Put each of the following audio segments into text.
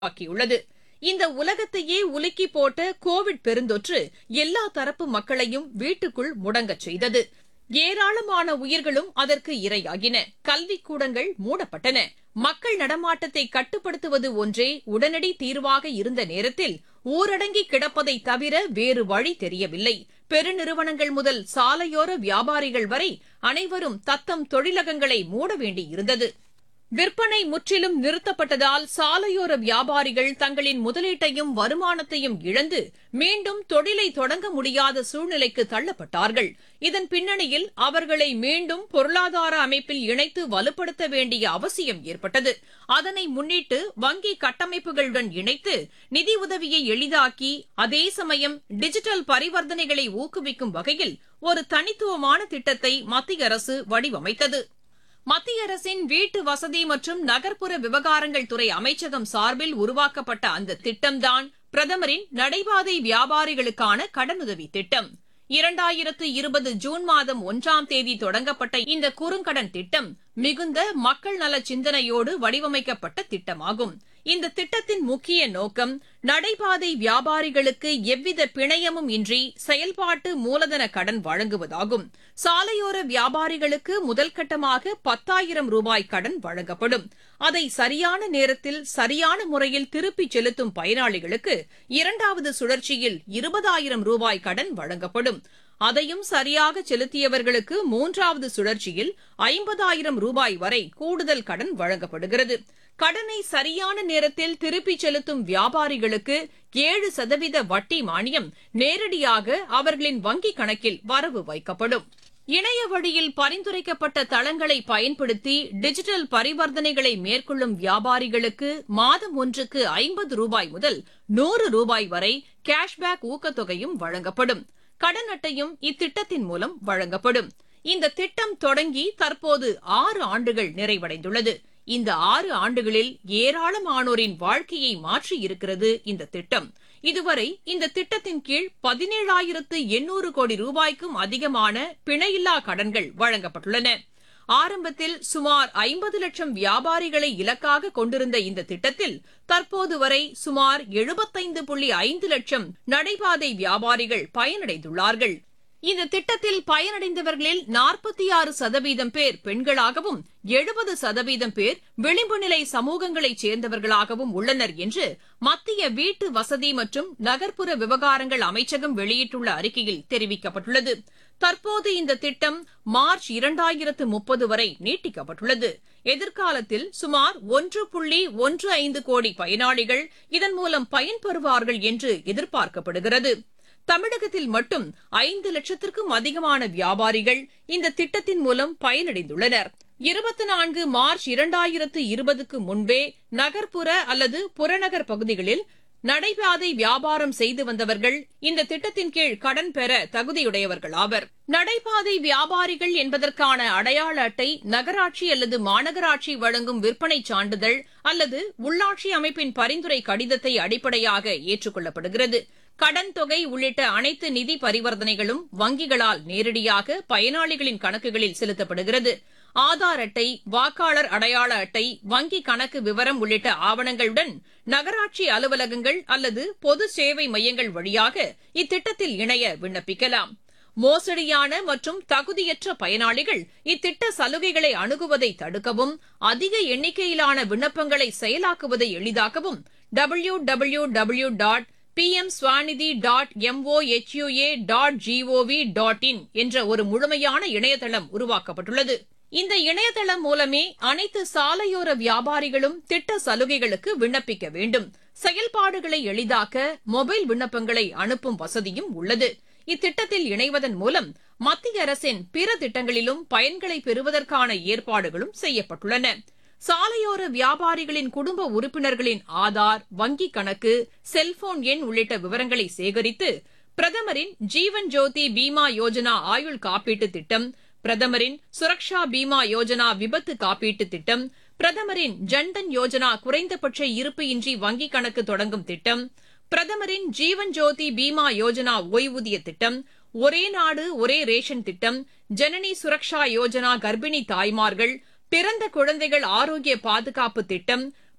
ஆக்கியுள்ளது இந்த உலகத்தையே உலுக்கி போட்ட கோவிட் பெருந்தொற்று எல்லா தரப்பு மக்களையும் வீட்டுக்குள் முடங்கச் செய்தது ஏராளமான உயிர்களும் அதற்கு இரையாகின கல்விக்கூடங்கள் மூடப்பட்டன மக்கள் நடமாட்டத்தை கட்டுப்படுத்துவது ஒன்றே உடனடி தீர்வாக இருந்த நேரத்தில் ஊரடங்கி கிடப்பதை தவிர வேறு வழி தெரியவில்லை பெருநிறுவனங்கள் முதல் சாலையோர வியாபாரிகள் வரை அனைவரும் தத்தம் தொழிலகங்களை மூட வேண்டியிருந்தது விற்பனை முற்றிலும் நிறுத்தப்பட்டதால் சாலையோர வியாபாரிகள் தங்களின் முதலீட்டையும் வருமானத்தையும் இழந்து மீண்டும் தொழிலை தொடங்க முடியாத சூழ்நிலைக்கு தள்ளப்பட்டார்கள் இதன் பின்னணியில் அவர்களை மீண்டும் பொருளாதார அமைப்பில் இணைத்து வலுப்படுத்த வேண்டிய அவசியம் ஏற்பட்டது அதனை முன்னிட்டு வங்கி கட்டமைப்புகளுடன் இணைத்து நிதி உதவியை எளிதாக்கி அதே சமயம் டிஜிட்டல் பரிவர்த்தனைகளை ஊக்குவிக்கும் வகையில் ஒரு தனித்துவமான திட்டத்தை மத்திய அரசு வடிவமைத்தது மத்திய அரசின் வீட்டு வசதி மற்றும் நகர்ப்புற விவகாரங்கள் துறை அமைச்சகம் சார்பில் உருவாக்கப்பட்ட அந்த திட்டம்தான் பிரதமரின் நடைபாதை வியாபாரிகளுக்கான கடனுதவி திட்டம் இரண்டாயிரத்து இருபது ஜூன் மாதம் ஒன்றாம் தேதி தொடங்கப்பட்ட இந்த குறுங்கடன் திட்டம் மிகுந்த மக்கள் நல சிந்தனையோடு வடிவமைக்கப்பட்ட திட்டமாகும் இந்த திட்டத்தின் முக்கிய நோக்கம் நடைபாதை வியாபாரிகளுக்கு எவ்வித பிணையமும் இன்றி செயல்பாட்டு மூலதன கடன் வழங்குவதாகும் சாலையோர வியாபாரிகளுக்கு முதல் கட்டமாக பத்தாயிரம் ரூபாய் கடன் வழங்கப்படும் அதை சரியான நேரத்தில் சரியான முறையில் திருப்பிச் செலுத்தும் பயனாளிகளுக்கு இரண்டாவது சுழற்சியில் இருபதாயிரம் ரூபாய் கடன் வழங்கப்படும் அதையும் சரியாக செலுத்தியவர்களுக்கு மூன்றாவது சுழற்சியில் ஐம்பதாயிரம் ரூபாய் வரை கூடுதல் கடன் வழங்கப்படுகிறது கடனை சரியான நேரத்தில் திருப்பிச் செலுத்தும் வியாபாரிகளுக்கு ஏழு சதவீத வட்டி மானியம் நேரடியாக அவர்களின் வங்கிக் கணக்கில் வரவு வைக்கப்படும் இணைய வழியில் பரிந்துரைக்கப்பட்ட தளங்களை பயன்படுத்தி டிஜிட்டல் பரிவர்த்தனைகளை மேற்கொள்ளும் வியாபாரிகளுக்கு மாதம் ஒன்றுக்கு ஐம்பது ரூபாய் முதல் நூறு ரூபாய் வரை கேஷ்பேக் ஊக்கத்தொகையும் வழங்கப்படும் கடன் அட்டையும் இத்திட்டத்தின் மூலம் வழங்கப்படும் இந்த திட்டம் தொடங்கி தற்போது ஆறு ஆண்டுகள் நிறைவடைந்துள்ளது இந்த ஆறு ஆண்டுகளில் ஏராளமானோரின் வாழ்க்கையை மாற்றியிருக்கிறது இந்த திட்டம் இதுவரை இந்த திட்டத்தின் கீழ் பதினேழாயிரத்து எண்ணூறு கோடி ரூபாய்க்கும் அதிகமான பிணையில்லா கடன்கள் வழங்கப்பட்டுள்ளன ஆரம்பத்தில் சுமார் ஐம்பது லட்சம் வியாபாரிகளை இலக்காக கொண்டிருந்த இந்த திட்டத்தில் தற்போது வரை சுமார் எழுபத்தைந்து புள்ளி ஐந்து லட்சம் நடைபாதை வியாபாரிகள் பயனடைந்துள்ளார்கள் இந்த திட்டத்தில் பயனடைந்தவர்களில் நாற்பத்தி ஆறு சதவீதம் பேர் பெண்களாகவும் எழுபது சதவீதம் பேர் விளிம்பு நிலை சமூகங்களைச் சேர்ந்தவர்களாகவும் உள்ளனர் என்று மத்திய வீட்டு வசதி மற்றும் நகர்ப்புற விவகாரங்கள் அமைச்சகம் வெளியிட்டுள்ள அறிக்கையில் தெரிவிக்கப்பட்டுள்ளது தற்போது இந்த திட்டம் மார்ச் இரண்டாயிரத்து முப்பது வரை நீட்டிக்கப்பட்டுள்ளது எதிர்காலத்தில் சுமார் ஒன்று புள்ளி ஒன்று ஐந்து கோடி பயனாளிகள் இதன் மூலம் பயன்பெறுவார்கள் என்று எதிர்பார்க்கப்படுகிறது தமிழகத்தில் மட்டும் ஐந்து லட்சத்திற்கும் அதிகமான வியாபாரிகள் இந்த திட்டத்தின் மூலம் பயனடைந்துள்ளனர் இருபத்தி நான்கு மார்ச் இரண்டாயிரத்து இருபதுக்கு முன்பே நகர்ப்புற அல்லது புறநகர் பகுதிகளில் நடைபாதை வியாபாரம் செய்து வந்தவர்கள் இந்த திட்டத்தின் கீழ் கடன் பெற தகுதியுடையவர்கள் ஆவர் நடைபாதை வியாபாரிகள் என்பதற்கான அடையாள அட்டை நகராட்சி அல்லது மாநகராட்சி வழங்கும் விற்பனை சான்றிதழ் அல்லது உள்ளாட்சி அமைப்பின் பரிந்துரை கடிதத்தை அடிப்படையாக ஏற்றுக்கொள்ளப்படுகிறது கடன் தொகை உள்ளிட்ட அனைத்து நிதி பரிவர்த்தனைகளும் வங்கிகளால் நேரடியாக பயனாளிகளின் கணக்குகளில் செலுத்தப்படுகிறது ஆதார் அட்டை வாக்காளர் அடையாள அட்டை வங்கி கணக்கு விவரம் உள்ளிட்ட ஆவணங்களுடன் நகராட்சி அலுவலகங்கள் அல்லது பொது சேவை மையங்கள் வழியாக இத்திட்டத்தில் இணைய விண்ணப்பிக்கலாம் மோசடியான மற்றும் தகுதியற்ற பயனாளிகள் இத்திட்ட சலுகைகளை அணுகுவதை தடுக்கவும் அதிக எண்ணிக்கையிலான விண்ணப்பங்களை செயலாக்குவதை எளிதாக்கவும் W W W dot P M Svanidhi dot MOHUA dot GOV dot IN என்ற ஒரு முழுமையான இணையதளம் உருவாக்கப்பட்டுள்ளது இந்த இணையதளம் மூலமே அனைத்து சாலையோர வியாபாரிகளும் திட்ட சலுகைகளுக்கு விண்ணப்பிக்க வேண்டும் செயல்பாடுகளை எளிதாக்க மொபைல் விண்ணப்பங்களை அனுப்பும் வசதியும் உள்ளது இத்திட்டத்தில் இணைவதன் மூலம் மத்திய அரசின் பிற திட்டங்களிலும் பயன்களை பெறுவதற்கான ஏற்பாடுகளும் செய்யப்பட்டுள்ளன சாலையோர வியாபாரிகளின் குடும்ப உறுப்பினர்களின் ஆதார் வங்கிக் கணக்கு செல்போன் எண் உள்ளிட்ட விவரங்களை சேகரித்து பிரதமரின் ஜீவன் ஜோதி பீமா யோஜனா ஆயுள் காப்பீட்டு திட்டம் பிரதமரின் சுரக்ஷா பீமா யோஜனா விபத்து காப்பீட்டு திட்டம் பிரதமரின் ஜன்தன் யோஜனா குறைந்தபட்ச இருப்பு இன்றி வங்கிக் கணக்கு தொடங்கும் திட்டம் பிரதமரின் ஜீவன் ஜோதி பீமா யோஜனா ஓய்வூதிய திட்டம் ஒரே நாடு ஒரே ரேஷன் திட்டம் ஜனனி சுரக்ஷா யோஜனா கர்ப்பிணி தாய்மார்கள் பிறந்த குழந்தைகள் ஆரோக்கிய பாதுகாப்பு திட்டம்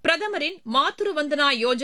பிரதமரின் மாத்ரு வந்தனா யோஜனா